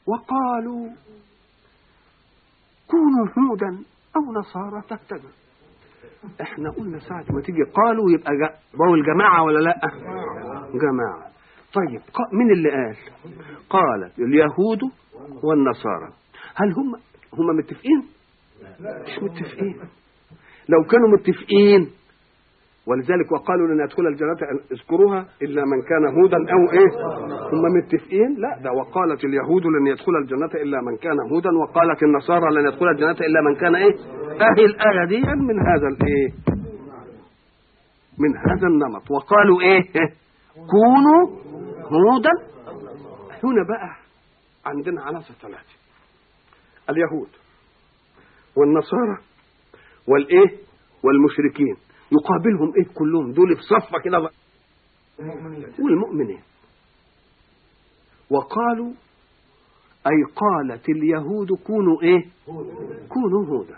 وقالوا كونوا هودا أو نصارى تهتدوا احنا قلنا ساعة ما تيجي قالوا يبقى جا- واو الجماعة ولا لا جماعة طيب قا- مين اللي قال قالت اليهود والنصارى هل هم هم متفقين مش متفقين لو كانوا متفقين ولذلك وقالوا لن يدخل الجنة اذكروها إلا من كان هودا أو إيه هم متفقين لا ده وقالت اليهود لن يدخل الجنة إلا من كان هودا وقالت النصارى لن يدخل الجنة إلا من كان إيه أهي الآية دي من هذا الإيه من هذا النمط وقالوا إيه كونوا هودا هنا بقى عندنا عناصر ثلاثة اليهود والنصارى والايه والمشركين يقابلهم ايه كلهم دول في صفه كده بقى. والمؤمنين وقالوا اي قالت اليهود كونوا ايه كونوا هودا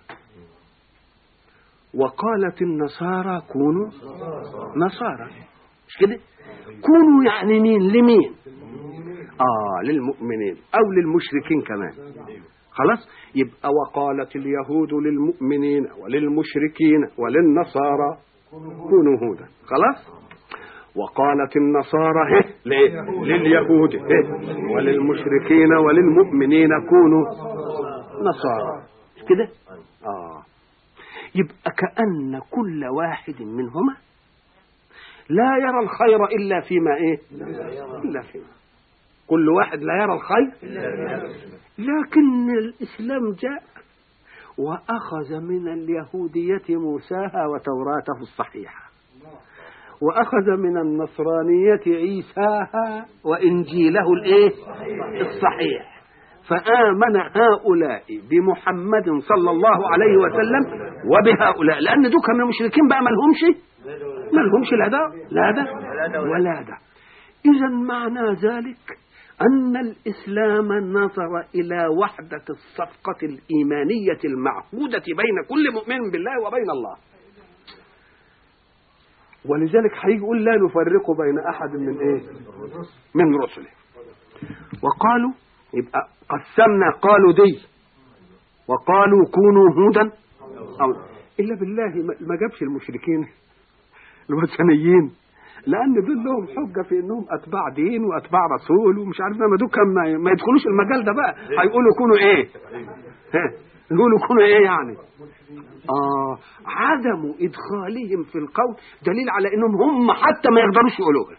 وقالت النصارى كونوا نصارى مش كده كونوا يعني مين لمين اه للمؤمنين او للمشركين كمان خلاص يبقى وقالت اليهود للمؤمنين وللمشركين وللنصارى كونوا هودا خلاص وقالت النصارى هه ليه؟ لليهود هه وللمشركين وللمؤمنين كونوا نصارى مش كده اه يبقى كأن كل واحد منهما لا يرى الخير إلا فيما إيه إلا فيما كل واحد لا يرى الخير لكن الإسلام جاء وأخذ من اليهودية موساها وتوراته الصحيحة وأخذ من النصرانية عيساها وإنجيله الإيه الصحيح فآمن هؤلاء بمحمد صلى الله عليه وسلم وبهؤلاء لأن دول كانوا المشركين بقى ملهمش ملهمش لا ده لا ده ولا ده إذا معنى ذلك أن الإسلام نظر إلى وحدة الصفقة الإيمانية المعهودة بين كل مؤمن بالله وبين الله ولذلك هيجي يقول لا نفرق بين أحد من إيه من رسله وقالوا يبقى قسمنا قالوا دي وقالوا كونوا هودا أو إلا بالله ما- ما جابش المشركين الوثنيين لان دول لهم حجه في انهم اتباع دين واتباع رسول ومش عارف ما دول كان ما- ما يدخلوش المجال ده بقى هيقولوا يكونوا ايه ها، يقولوا يكونوا ايه يعني اه عدم ادخالهم في القول دليل على انهم هم حتى ما يقدروش يقولوها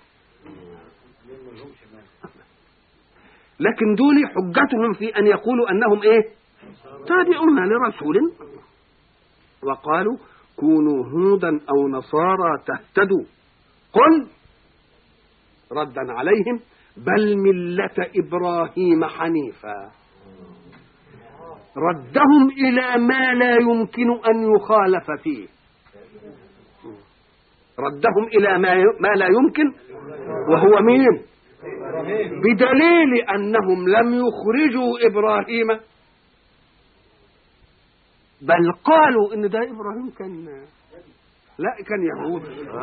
لكن دول حجتهم في ان يقولوا انهم ايه تابعون لرسول وقالوا كونوا هودا او نصارى تهتدوا قل ردا عليهم بل ملة إبراهيم حنيفا ردهم إلى ما لا يمكن أن يخالف فيه ردهم إلى ما ما لا يمكن وهو مين بدليل أنهم لم يخرجوا إبراهيم بل قالوا إن ده إبراهيم كان لا كان يهود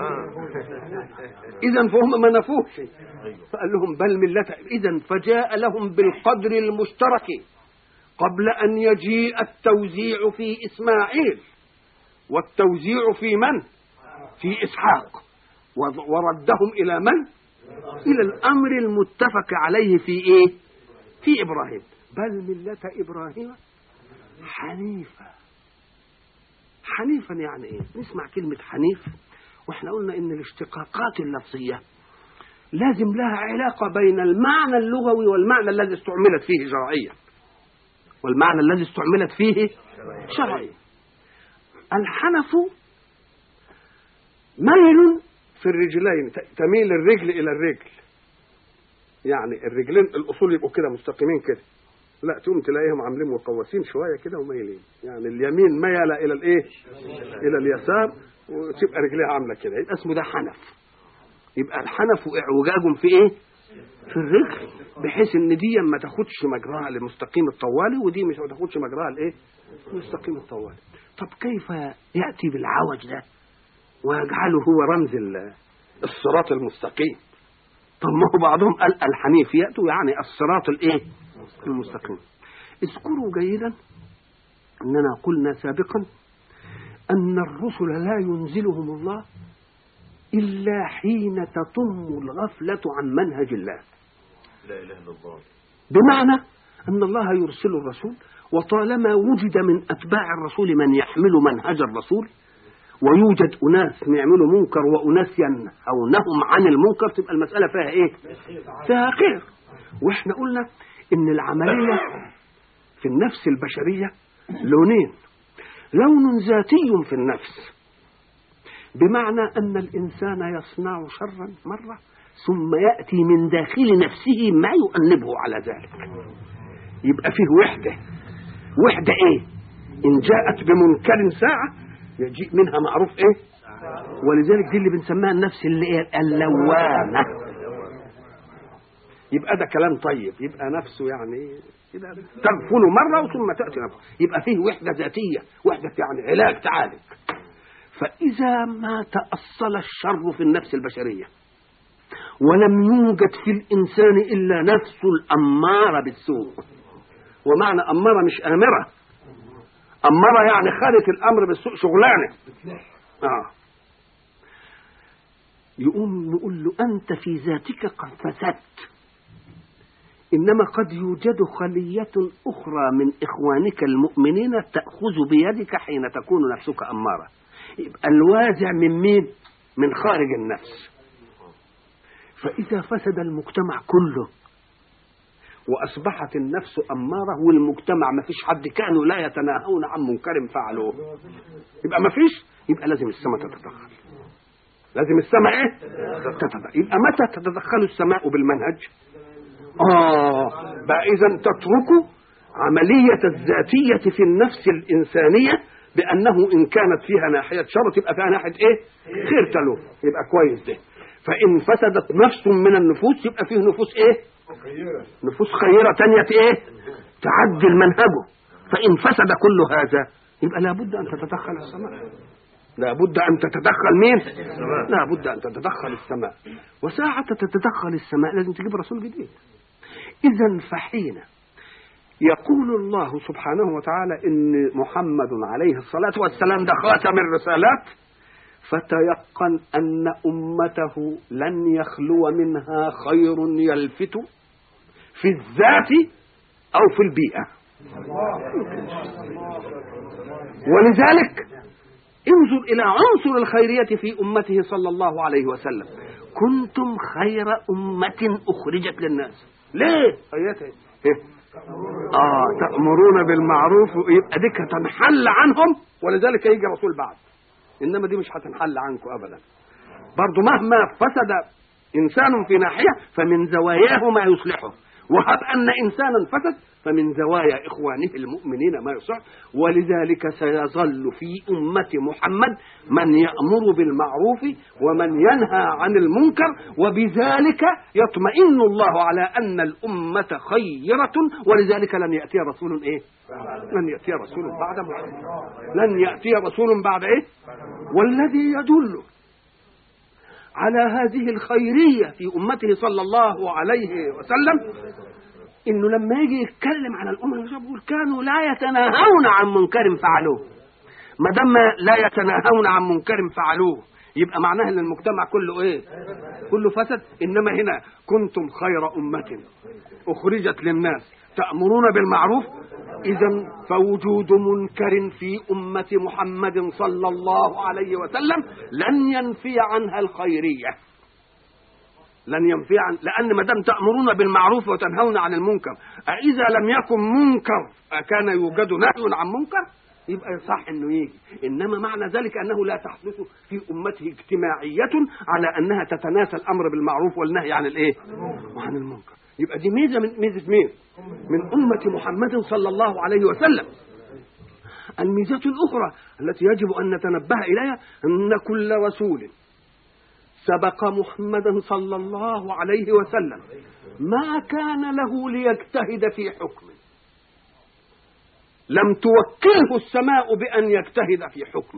اذا فهم ما نفوش فقال لهم بل ملة اذا فجاء لهم بالقدر المشترك قبل ان يجيء التوزيع في اسماعيل والتوزيع في من في اسحاق وض- وردهم الى من الى الامر المتفق عليه في ايه في ابراهيم بل ملة ابراهيم حنيفا حنيفا يعني ايه نسمع كلمة حنيف واحنا قلنا ان الاشتقاقات اللفظية لازم لها علاقة بين المعنى اللغوي والمعنى الذي استعملت فيه شرعيا والمعنى الذي استعملت فيه شرعيا الحنف ميل في الرجلين ت- تميل الرجل الى الرجل يعني الرجلين الاصول يبقوا كده مستقيمين كده لا تقوم تلاقيهم عاملين مقوسين شويه كده ومايلين يعني اليمين ميل الى الايه الى اليسار وتبقى رجليها عامله كده يبقى اسمه ده حنف يبقى الحنف اعوجاج في ايه في الرجل بحيث ان دي ما تاخدش مجراها لمستقيم الطوالي ودي مش ما تاخدش مجراها لايه مستقيم الطوالي طب كيف ياتي بالعوج ده ويجعله هو رمز ال- الصراط المستقيم طب ما هو بعضهم قال الحنيف ياتوا يعني الصراط الايه المستقيم اذكروا جيدا أننا قلنا سابقا أن الرسل لا ينزلهم الله إلا حين تطم الغفلة عن منهج الله لا اله الا الله بمعنى أن الله يرسل الرسول وطالما وجد من أتباع الرسول من يحمل منهج الرسول ويوجد أناس يعملوا منكر وأناس ينهونهم عن المنكر تبقى المسألة فيها إيه؟ فيها خير وإحنا قلنا إن العملية في النفس البشرية لونين لون ذاتي في النفس بمعنى أن الإنسان يصنع شرا مرة ثم يأتي من داخل نفسه ما يؤنبه على ذلك يبقى فيه وحدة وحدة إيه إن جاءت بمنكر ساعة يجيء منها معروف إيه ولذلك دي اللي بنسميها النفس اللي إيه اللوامة يبقى ده كلام طيب يبقى نفسه يعني يبقى تغفل مرة ثم تأتي نفسه يبقى فيه وحدة ذاتية وحدة يعني علاج تعالج فإذا ما تأصل الشر في النفس البشرية ولم يوجد في الإنسان إلا نفس الأمارة بالسوء ومعنى أمارة مش آمرة أمارة يعني خالت الأمر بالسوء شغلانة آه. يقوم نقول له أنت في ذاتك قد فسدت إنما قد يوجد خلية أخرى من إخوانك المؤمنين تأخذ بيدك حين تكون نفسك أمارة يبقى الوازع من مين؟ من خارج النفس فإذا فسد المجتمع كله وأصبحت النفس أمارة والمجتمع ما فيش حد كانوا لا يتناهون عن منكر فعلوه يبقى ما فيش يبقى لازم السماء تتدخل لازم السماء ايه تتدخل يبقى متى تتدخل السماء بالمنهج آه بقى إذا تتركوا عملية الذاتية في النفس الإنسانية بأنه إن كانت فيها ناحية شر تبقى فيها ناحية إيه؟ خير تلو يبقى كويس ده فإن فسدت نفس من النفوس يبقى فيه نفوس إيه؟ نفوس خيرة تانية إيه؟ تعدل منهجه فإن فسد كل هذا يبقى لابد أن تتدخل السماء لابد أن تتدخل مين؟ لابد أن تتدخل السماء وساعة تتدخل السماء لازم تجيب رسول جديد إذا فحين يقول الله سبحانه وتعالى إن محمد عليه الصلاة والسلام ده خاتم الرسالات فتيقن أن أمته لن يخلو منها خير يلفت في الذات أو في البيئة ولذلك انظر إلى عنصر الخيرية في أمته صلى الله عليه وسلم كنتم خير أمة أخرجت للناس ليه؟ خيريته آه تأمرون بالمعروف يبقى دي هتنحل عنهم ولذلك يجي رسول بعد إنما دي مش هتنحل عنكم أبدا برضو مهما فسد إنسان في ناحية فمن زواياه ما يصلحه وهب أن إنسانا فسد فمن زوايا إخوانه المؤمنين ما يصح ولذلك سيظل في أمة محمد من يأمر بالمعروف ومن ينهى عن المنكر وبذلك يطمئن الله على أن الأمة خيرة ولذلك لن يأتي رسول إيه لن يأتي رسول بعد محمد لن يأتي رسول بعد إيه والذي يدل على هذه الخيرية في أمته صلى الله عليه وسلم انه لما يجي يتكلم على الامم يقول كانوا لا يتناهون عن منكر فعلوه ما دام لا يتناهون عن منكر فعلوه يبقى معناها ان المجتمع كله ايه كله فسد انما هنا كنتم خير امه اخرجت للناس تامرون بالمعروف اذا فوجود منكر في امه محمد صلى الله عليه وسلم لن ينفي عنها الخيريه لن ينفي عن لان ما دام تامرون بالمعروف وتنهون عن المنكر أإذا لم يكن منكر أكان يوجد نهي عن منكر يبقى صح انه يجي انما معنى ذلك انه لا تحدث في امته اجتماعيه على انها تتناسى الامر بالمعروف والنهي عن الايه وعن المنكر يبقى دي ميزه من ميزه مين من امه محمد صلى الله عليه وسلم الميزه الاخرى التي يجب ان نتنبه اليها ان كل رسول سبق محمدا صلى الله عليه وسلم ما كان له ليجتهد في حكم لم توكله السماء بأن يجتهد في حكم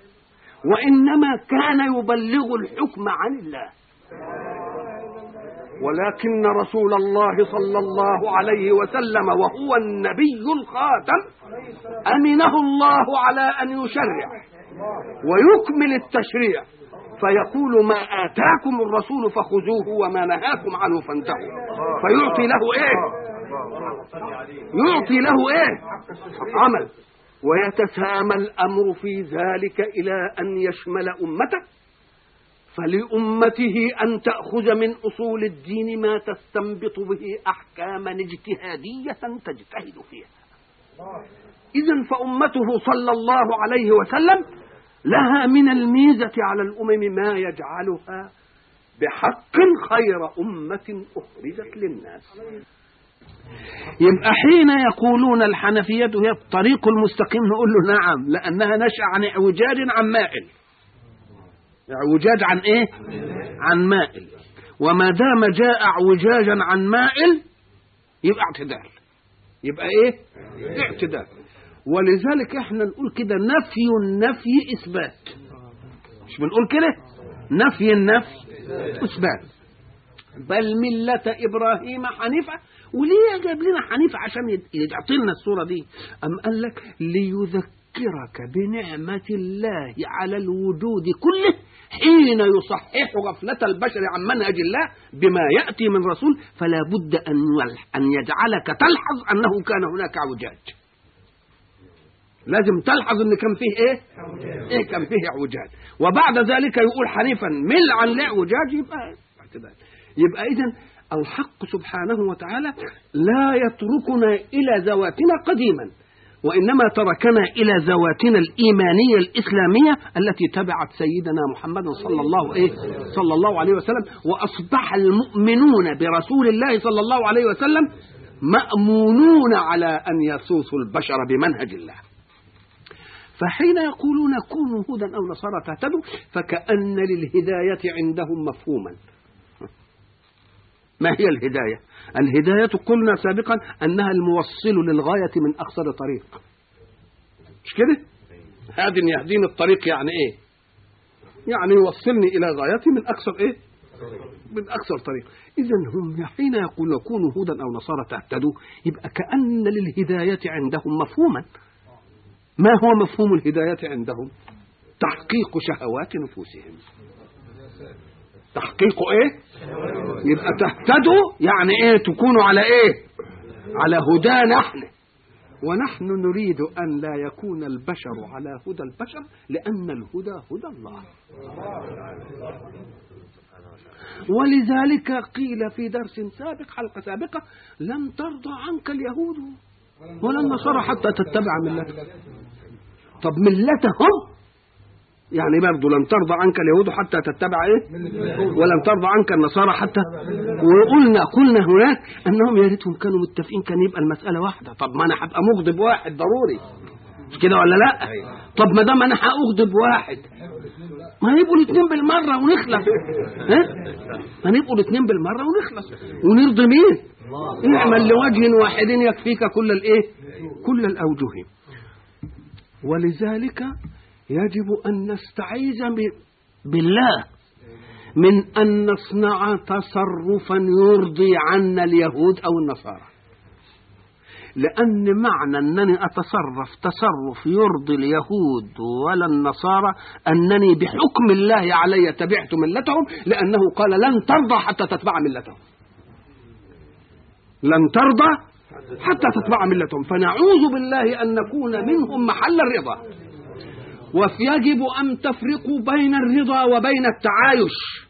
وإنما كان يبلغ الحكم عن الله ولكن رسول الله صلى الله عليه وسلم وهو النبي الخاتم أمنه الله على أن يشرع ويكمل التشريع فيقول ما آتاكم الرسول فخذوه وما نهاكم عنه فانتهوا فيعطي له إيه يعطي له إيه عمل ويتسامى الأمر في ذلك إلى أن يشمل أمته فلأمته أن تأخذ من أصول الدين ما تستنبط به أحكاما اجتهادية تجتهد فيها إذا فأمته صلى الله عليه وسلم لها من الميزة على الأمم ما يجعلها بحق خير أمة أخرجت للناس يبقى حين يقولون الحنفية هي الطريق المستقيم نقول له نعم لأنها نشأ عن اعوجاج عن مائل اعوجاج عن ايه عن مائل وما دام جاء اعوجاجا عن مائل يبقى اعتدال يبقى ايه اعتدال ولذلك احنا نقول كده نفي النفي اثبات مش بنقول كده نفي النفي اثبات بل ملة إبراهيم حنيفة وليه جاب لنا حنيفة عشان يعطي لنا الصورة دي أم قال لك ليذكرك بنعمة الله على الوجود كله حين يصحح غفلة البشر عن منهج الله بما يأتي من رسول فلا بد أن أن يجعلك تلحظ أنه كان هناك اعوجاج لازم تلحظ ان كان فيه ايه ايه كان فيه اعوجاج وبعد ذلك يقول حنيفا مل عن الاعوجاج يبقى اعتدال يبقى اذا الحق سبحانه وتعالى لا يتركنا الى ذواتنا قديما وإنما تركنا إلى ذواتنا الإيمانية الإسلامية التي تبعت سيدنا محمد صلى الله إيه صلى الله عليه وسلم وأصبح المؤمنون برسول الله صلى الله عليه وسلم مأمونون على أن يسوسوا البشر بمنهج الله فحين يقولون كونوا هودا أو نصارى تهتدوا فكأن للهداية عندهم مفهوما ما هي الهداية الهداية قلنا سابقا أنها الموصل للغاية من أقصر طريق مش كده هاد يهديني الطريق يعني إيه يعني يوصلني إلى غايتي من أقصر إيه من أقصر طريق إذا هم حين يقولون كونوا هودا أو نصارى تهتدوا يبقى كأن للهداية عندهم مفهوما ما هو مفهوم الهداية عندهم تحقيق شهوات نفوسهم تحقيق ايه يبقى تهتدوا يعني ايه تكونوا على ايه على هدى نحن ونحن نريد ان لا يكون البشر على هدى البشر لان الهدى هدى الله ولذلك قيل في درس سابق حلقه سابقه لن ترضى عنك اليهود ولا النصارى حتى تتبع ملتهم طب ملتهم يعني برضه لن ترضى عنك اليهود حتى تتبع ايه ولن ترضى عنك النصارى حتى وقلنا قلنا هناك انهم يا ريتهم كانوا متفقين كان يبقى المساله واحده طب ما انا هبقى مغضب واحد ضروري مش كده ولا لا طب ما دام انا هاغضب واحد ما يبقوا الاثنين بالمره ونخلص ها ما يبقوا الاثنين بالمره ونخلص ونرضي مين اعمل لوجه واحد يكفيك كل الايه كل الاوجه ولذلك يجب أن نستعيذ بالله من أن نصنع تصرفا يرضي عنا اليهود أو النصارى لأن معنى أنني أتصرف تصرف يرضي اليهود ولا النصارى أنني بحكم الله علي تبعت ملتهم لأنه قال لن ترضى حتى تتبع ملتهم لن ترضى حتى تتبع ملتهم فنعوذ بالله أن نكون منهم محل الرضا ويجب أن تفرقوا بين الرضا وبين التعايش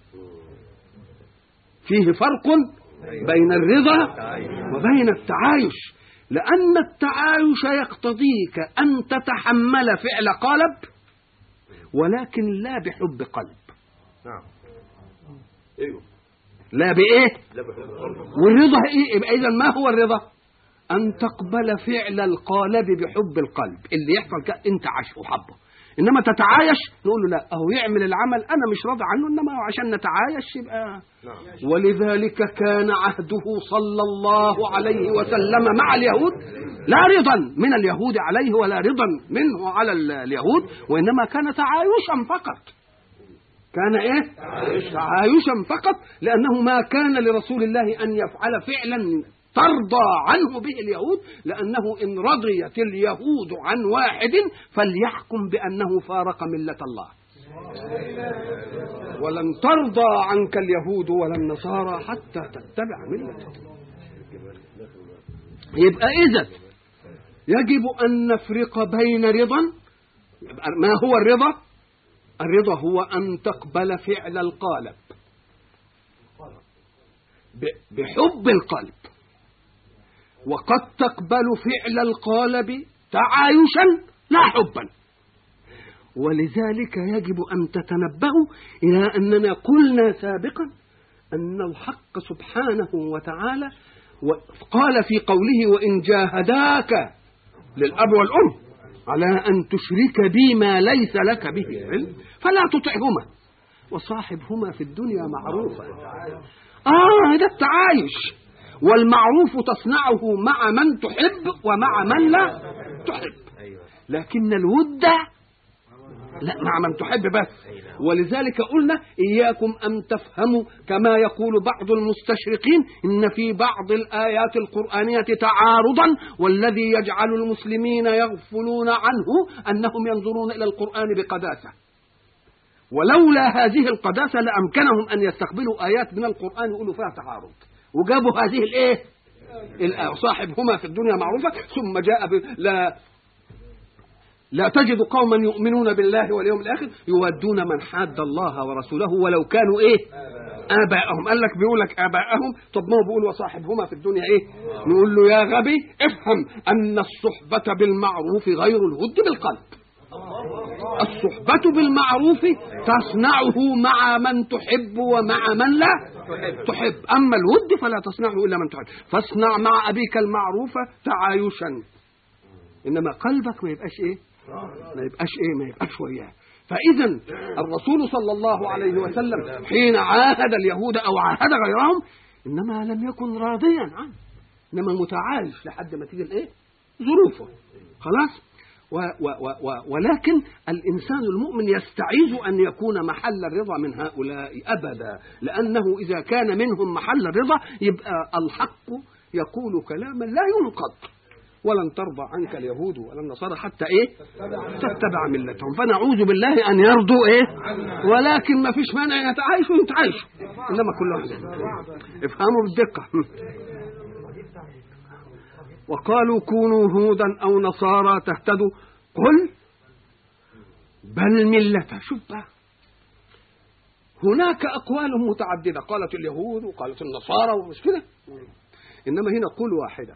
فيه فرق بين الرضا وبين التعايش لأن التعايش يقتضيك أن تتحمل فعل قالب ولكن لا بحب قلب نعم ايوه لا بإيه لا بحب القلب والرضا إيه يبقى إذا ما هو الرضا أن تقبل فعل القالب بحب القلب اللي يحصل كده أنت عاش وحبه انما تتعايش نقول له لا اهو يعمل العمل انا مش راضي عنه انما عشان نتعايش يبقى نعم ولذلك كان عهده صلى الله عليه وسلم مع اليهود لا رضا من اليهود عليه ولا رضا منه على ال- اليهود وانما كان تعايشا فقط كان ايه تعايشا فقط لانه ما كان لرسول الله ان يفعل فعلا ترضى عنه به اليهود لانه ان رضيت اليهود عن واحد فليحكم بانه فارق مله الله ولن ترضى عنك اليهود ولا النصارى حتى تتبع ملتهم يبقى اذا يجب ان نفرق بين رضا ما هو الرضا الرضا هو ان تقبل فعل القالب بحب القلب وقد تقبل فعل القالب تعايشا لا حبا ولذلك يجب أن تتنبهوا إلى أننا قلنا سابقا أن الحق سبحانه وتعالى قال في قوله وإن جاهداك للأب والأم على أن تشرك بي ما ليس لك به علم فلا تطعهما وصاحبهما في الدنيا معروفا آه ده التعايش والمعروف تصنعه مع من تحب ومع من لا تحب لكن الود لا مع من تحب بس ولذلك قلنا إياكم أن تفهموا كما يقول بعض المستشرقين إن في بعض الآيات القرآنية تعارضا والذي يجعل المسلمين يغفلون عنه أنهم ينظرون إلى القرآن بقداسة ولولا هذه القداسة لأمكنهم أن يستقبلوا آيات من القرآن يقولوا فيها تعارض وجابوا هذه الإيه الآية صاحبهما في الدنيا معروفة ثم جاء ب... لا لا تجد قوما يؤمنون بالله واليوم الآخر يودون من حاد الله ورسوله ولو كانوا إيه آباءهم قال لك بيقول لك آباءهم طب ما هو بيقول وصاحبهما في الدنيا إيه نقول له يا غبي افهم أن الصحبة بالمعروف غير الود بالقلب الصحبة بالمعروف تصنعه مع من تحب ومع من لا تحب أما الود فلا تصنعه إلا من تحب فاصنع مع أبيك المعروف تعايشا إنما قلبك ما يبقاش إيه ما يبقاش ايه ما يبقاش وياه فاذا الرسول صلى الله عليه وسلم حين عاهد اليهود او عاهد غيرهم انما لم يكن راضيا عنه انما متعايش لحد ما تيجي الايه ظروفه خلاص و و و و ولكن الانسان المؤمن يستعيذ ان يكون محل الرضا من هؤلاء ابدا لانه اذا كان منهم محل الرضا يبقى الحق يقول كلاما لا ينقض ولن ترضى عنك اليهود ولا النصارى حتى ايه تتبع ملتهم فنعوذ بالله ان يرضوا ايه ولكن ما فيش مانع يتعايشوا يتعايشوا انما كل واحد افهموا بالدقه وقالوا كونوا هودا او نصارى تهتدوا قل بل ملة شوف بقى هناك أقوال متعددة قالت اليهود وقالت النصارى ومش كده إنما هنا قل واحدة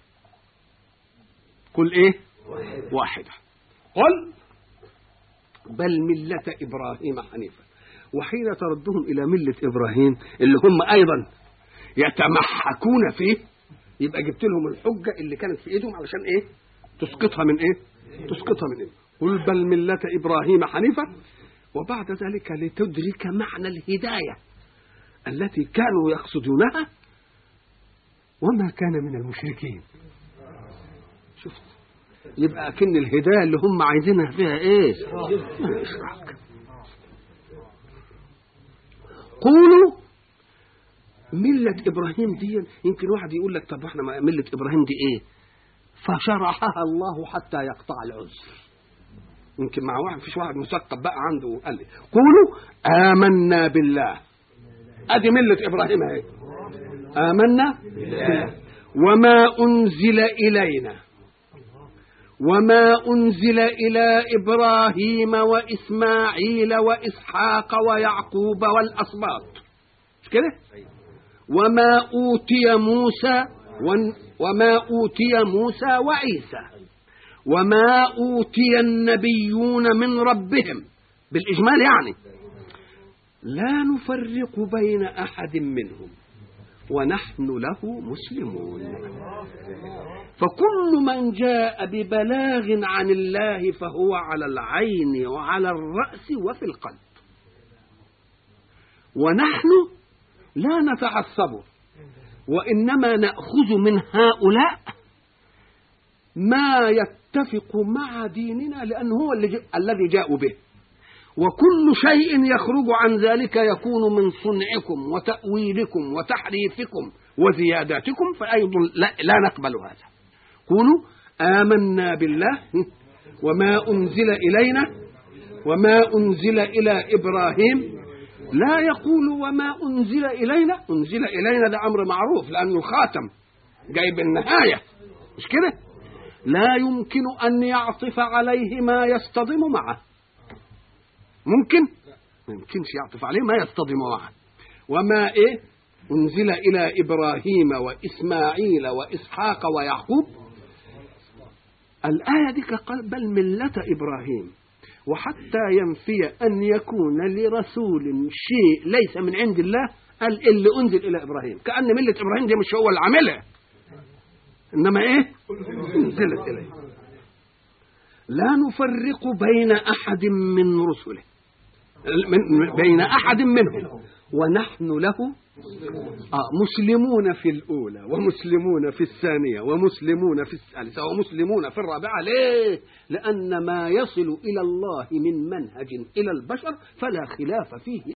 قل ايه واحدة قل بل ملة إبراهيم حنيفا وحين تردهم إلى ملة إبراهيم اللي هم أيضا يتمحكون فيه يبقى جبت لهم الحجة اللي كانت في إيدهم علشان إيه تسقطها من إيه تسقطها من إيه قل بل ملة إبراهيم حنيفا وبعد ذلك لتدرك معنى الهداية التي كانوا يقصدونها وما كان من المشركين شفت يبقى أكن الهداية اللي هم عايزينها فيها ايه اشراك قولوا ملة إبراهيم دي يمكن واحد يقول لك طب احنا ملة إبراهيم دي ايه فشرحها الله حتى يقطع العذر يمكن مع واحد فيش واحد مثقف بقى عنده قال لي قولوا آمنا بالله ادي ملة إبراهيم اهي آمنا بالله وما أنزل إلينا وما أنزل إلى إبراهيم وإسماعيل وإسحاق ويعقوب والأسباط مش كده؟ وما أوتي موسى وما أوتي موسى وعيسى وما أوتي النبيون من ربهم بالإجمال يعني لا نفرق بين أحد منهم ونحن له مسلمون فكل من جاء ببلاغ عن الله فهو على العين وعلى الرأس وفي القلب ونحن لا نتعصب وإنما نأخذ من هؤلاء ما يتفق مع ديننا لأنه هو اللي الذي جاءوا به وكل شيء يخرج عن ذلك يكون من صنعكم وتأويلكم وتحريفكم وزياداتكم فأيضا لا, لا نقبل هذا قولوا آمنا بالله وما أنزل إلينا وما أنزل إلى إبراهيم لا يقول وما أنزل إلينا أنزل إلينا ده أمر معروف لأنه الخاتم جايب النهاية مش كده لا يمكن أن يعطف عليه ما يصطدم معه ممكن ما يمكنش يعطف عليه ما يصطدم معه وما إيه أنزل إلى إبراهيم وإسماعيل وإسحاق ويعقوب الآية دي قال بل ملة إبراهيم وحتى ينفي أن يكون لرسول شيء ليس من عند الله قال اللي أنزل إلى إبراهيم كأن ملة إبراهيم دي مش هو اللي عاملها إنما إيه أنزلت إليه لا نفرق بين أحد من رسله من بين أحد منهم ونحن له آه مسلمون في الأولى ومسلمون في الثانية ومسلمون في الثالثة ومسلمون في الرابعة ليه؟ لأن ما يصل إلى الله من منهج إلى البشر فلا خلاف فيه